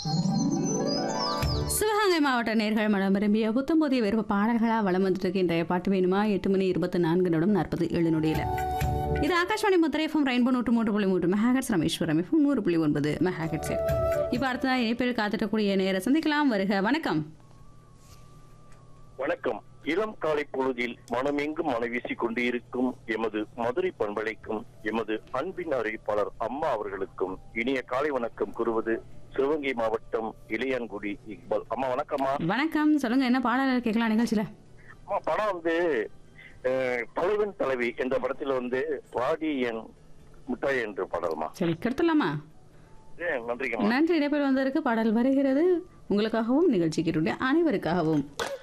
சிவகங்கை மாவட்ட நேர்கள் மனம் விரும்பிய புத்தம் புதிய விருப்ப பாடல்களாக வளம் வந்துட்டு இருக்கு இன்றைய பாட்டு வேணுமா எட்டு மணி இருபத்தி நான்கு நிமிடம் நாற்பது ஏழு நொடியில் இது ஆகாஷ்வாணி முத்திரை எஃப்எம் ரெயின்போ நூற்று மூன்று புள்ளி மூன்று மெகாஹெட்ஸ் ரமேஸ்வரம் எஃப்எம் நூறு புள்ளி ஒன்பது மெகாஹெட்ஸ் இப்போ அடுத்த இணைப்பில் காத்துட்டக்கூடிய நேர சந்திக்கலாம் வருக வணக்கம் வணக்கம் இளம் காலை பொழுதில் மனமெங்கும் மனவீசி கொண்டு இருக்கும் எமது மதுரை பண்பலைக்கும் எமது அன்பின் அறிவிப்பாளர் அம்மா அவர்களுக்கும் இனிய காலை வணக்கம் கூறுவது சிவகங்கை மாவட்டம் இளையான்குடி இக்பால் அம்மா வணக்கம்மா வணக்கம் சொல்லுங்க என்ன பாடல் கேட்கலாம் நிகழ்ச்சியில் அம்மா படம் வந்து அஹ், தலைவன் தலைவி என்ற படத்துல வந்து வாடி என் முட்டாய் என்ற பாடல்மா சரி கெடுத்துடலாமா ஏ, நன்றிங்கம்மா நன்றி இணைப்பில் வந்திருக்கு பாடல் வருகிறது உங்களுக்காகவும் நிகழ்ச்சிக்கு அனைவருக்காகவும்